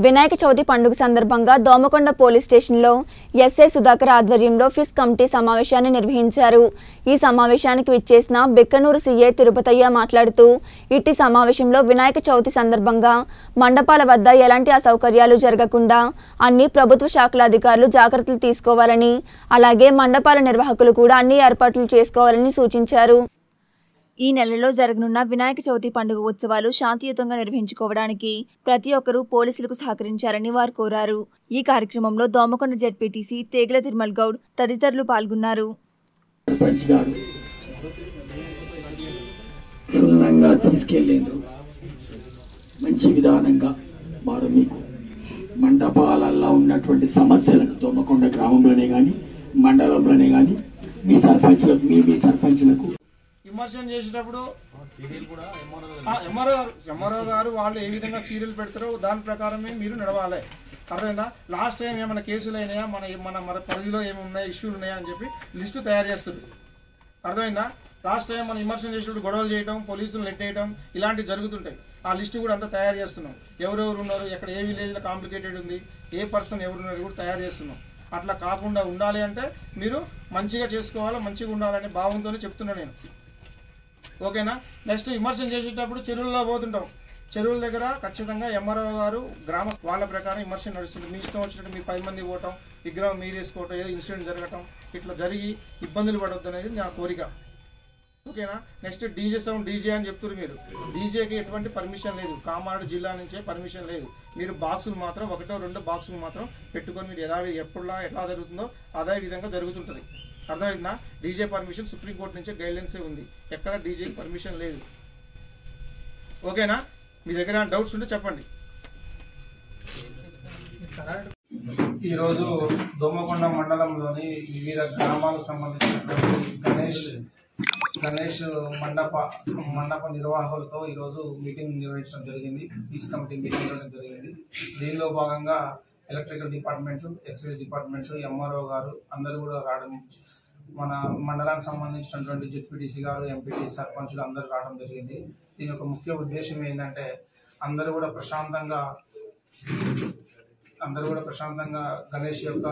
వినాయక చవితి పండుగ సందర్భంగా దోమకొండ పోలీస్ స్టేషన్లో ఎస్ఐ సుధాకర్ ఆధ్వర్యంలో ఫిస్ కమిటీ సమావేశాన్ని నిర్వహించారు ఈ సమావేశానికి విచ్చేసిన బెక్కనూరు సీఏ తిరుపతయ్య మాట్లాడుతూ ఇట్టి సమావేశంలో వినాయక చవితి సందర్భంగా మండపాల వద్ద ఎలాంటి అసౌకర్యాలు జరగకుండా అన్ని ప్రభుత్వ శాఖల అధికారులు జాగ్రత్తలు తీసుకోవాలని అలాగే మండపాల నిర్వాహకులు కూడా అన్ని ఏర్పాట్లు చేసుకోవాలని సూచించారు ఈ నెలలో జరగనున్న వినాయక చవితి పండుగ ఉత్సవాలు శాంతియుతంగా నిర్వహించుకోవడానికి ప్రతి ఒక్కరూ పోలీసులకు సహకరించారని వారు కోరారు ఈ కార్యక్రమంలో దోమకొండ జెడ్పీటీసీ తేగల తిరుమల్ గౌడ్ తదితరులు పాల్గొన్నారు సర్పంచ్ గారు క్షుణ్ణంగా తీసుకెళ్లేదు మంచి విధానంగా వారు మీకు మండపాలల్లో ఉన్నటువంటి సమస్యలను దొమ్మకొండ గ్రామంలోనే కానీ మండలంలోనే కానీ మీ సర్పంచ్లకు మీ మీ సర్పంచ్లకు విమర్శనం చేసేటప్పుడు ఆ, ఎంఆర్ఓ గారు ఎంఆర్ఓ గారు వాళ్ళు ఏ విధంగా సీరియల్ పెడతారో దాని ప్రకారమే మీరు నడవాలి అర్థమైందా లాస్ట్ టైం ఏమైనా కేసులు అయినాయా మన మన మన పరిధిలో ఏమి ఉన్నాయి ఇష్యూలు ఉన్నాయా అని చెప్పి లిస్టు తయారు చేస్తారు అర్థమైందా లాస్ట్ టైం మనం విమర్శనం చేసేటప్పుడు గొడవలు చేయడం పోలీసులు నెట్టేయడం ఇలాంటివి జరుగుతుంటాయి ఆ లిస్టు కూడా అంతా తయారు చేస్తున్నాం ఎవరెవరు ఉన్నారు ఎక్కడ ఏ విలేజ్లో కాంప్లికేటెడ్ ఉంది ఏ పర్సన్ ఎవరు ఉన్నారు కూడా తయారు చేస్తున్నాం అట్లా కాకుండా ఉండాలి అంటే మీరు మంచిగా చేసుకోవాలి మంచిగా ఉండాలనే భావంతోనే చెప్తున్నా నేను ఓకేనా నెక్స్ట్ విమర్శనం చేసేటప్పుడు చెరువుల్లో పోతుంటాం చెరువుల దగ్గర ఖచ్చితంగా ఎంఆర్ఓ గారు గ్రామ వాళ్ళ ప్రకారం విమర్శన నడుస్తుంది మీ ఇష్టం వచ్చినట్టు మీ పది మంది పోవటం విగ్రహం మీరు వేసుకోవటం ఏదో ఇన్సిడెంట్ జరగటం ఇట్లా జరిగి ఇబ్బందులు పడవద్దు అనేది నా కోరిక ఓకేనా నెక్స్ట్ డీజే సౌండ్ డీజే అని చెప్తున్నారు మీరు డీజేకి ఎటువంటి పర్మిషన్ లేదు కామారెడ్డి జిల్లా నుంచే పర్మిషన్ లేదు మీరు బాక్సులు మాత్రం ఒకటో రెండో బాక్సులు మాత్రం పెట్టుకొని మీరు యథావి ఎప్పుడులా ఎట్లా జరుగుతుందో అదే విధంగా జరుగుతుంటుంది అర్థమైందా డీజే పర్మిషన్ సుప్రీంకోర్టు నుంచే గైడ్లైన్సే ఉంది ఎక్కడ డీజేకి పర్మిషన్ లేదు ఓకేనా మీ దగ్గర డౌట్స్ ఉంటే చెప్పండి ఈరోజు దోమకొండ మండలంలోని వివిధ గ్రామాలకు సంబంధించినటువంటి గణేష్ గణేష్ మండప మండప నిర్వాహకులతో ఈరోజు మీటింగ్ నిర్వహించడం జరిగింది పీస్ కమిటీ మీటింగ్ నిర్వహించడం జరిగింది దీనిలో భాగంగా electrical department excise department MRO గారు అందరూ కూడా రావడం మన మండలానికి సంబంధించినటువంటి జెడ్పీటీసీ గారు ఎంపీటీసీ సర్పంచులు అందరూ రావడం జరిగింది దీని యొక్క ముఖ్య ఉద్దేశం ఏంటంటే అందరూ కూడా ప్రశాంతంగా అందరూ కూడా ప్రశాంతంగా గణేష్ యొక్క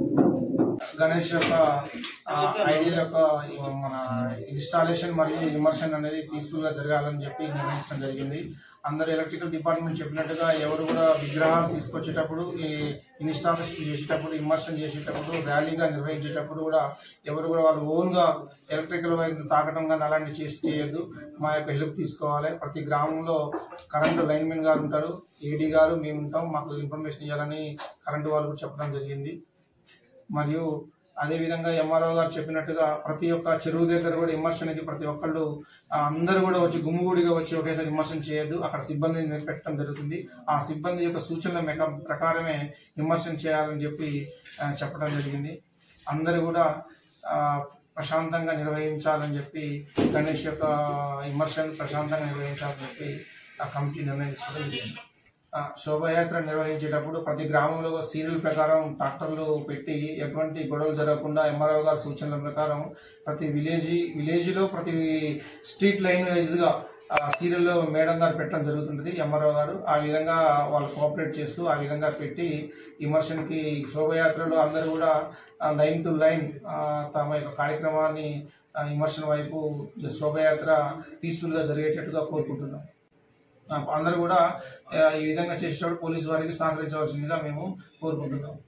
గణేష్ యొక్క ఐడియా యొక్క మన ఇన్స్టాలేషన్ మరియు ఇమర్షన్ అనేది పీస్ఫుల్ గా జరగాలని చెప్పి నిర్ణయించడం జరిగింది అందరు ఎలక్ట్రికల్ డిపార్ట్మెంట్ చెప్పినట్టుగా ఎవరు కూడా విగ్రహాలు తీసుకొచ్చేటప్పుడు ఈ ఇన్స్టాలేషన్ చేసేటప్పుడు ఇమర్షన్ చేసేటప్పుడు ర్యాలీగా నిర్వహించేటప్పుడు కూడా ఎవరు కూడా వాళ్ళు ఓన్ గా ఎలక్ట్రికల్ వైర్ తాకటం కానీ అలాంటివి చేసి చేయొద్దు మా యొక్క హెల్ప్ తీసుకోవాలి ప్రతి గ్రామంలో కరెంటు లైన్మెన్ గారు ఉంటారు ఏడీ గారు మేము ఉంటాం మాకు ఇన్ఫర్మేషన్ ఇవ్వాలని కరెంటు వాళ్ళు కూడా చెప్పడం జరిగింది మరియు అదేవిధంగా ఎంఆర్ఓ గారు చెప్పినట్టుగా ప్రతి ఒక్క చెరువు దగ్గర కూడా ఇమర్షన్కి ప్రతి ఒక్కళ్ళు ఆ, అందరూ కూడా వచ్చి గుమ్ముగూడిగా వచ్చి ఒకేసారి ఇమర్షన్ చేయొద్దు అక్కడ సిబ్బందిని నిలబెట్టడం జరుగుతుంది ఆ సిబ్బంది యొక్క సూచనల మేక ప్రకారమే ఇమర్షన్ చేయాలని చెప్పి ఆ, చెప్పడం జరిగింది అందరూ కూడా ఆ, ప్రశాంతంగా నిర్వహించాలని చెప్పి గణేష్ యొక్క ఇమర్షన్ ప్రశాంతంగా నిర్వహించాలని చెప్పి ఆ కమిటీ నిర్ణయం తీసుకోవడం జరిగింది ఆ, శోభయాత్ర నిర్వహించేటప్పుడు ప్రతి గ్రామంలో సీరియల్ ప్రకారం ట్రాక్టర్లు పెట్టి ఎటువంటి గొడవలు జరగకుండా ఎంఆర్ఓ గారి సూచనల ప్రకారం ప్రతి విలేజ్ విలేజ్ లో ప్రతి స్ట్రీట్ లైన్ వైజ్ గా సీరియల్ మేడం గారు పెట్టడం జరుగుతుంటుంది ఎంఆర్ఓ గారు ఆ విధంగా వాళ్ళు కోఆపరేట్ చేస్తూ ఆ విధంగా పెట్టి ఇమర్షన్ కి శోభయాత్రలో అందరూ కూడా లైన్ టు లైన్ తమ యొక్క కార్యక్రమాన్ని ఇమర్షన్ వైపు శోభయాత్ర పీస్ఫుల్ గా జరిగేటట్టుగా కోరుకుంటున్నాం ఆ, అందరూ కూడా ఆ, ఈ విధంగా చేసేటప్పుడు పోలీసు వారికి సహకరించవలసిందిగా మేము కోరుకుంటున్నాం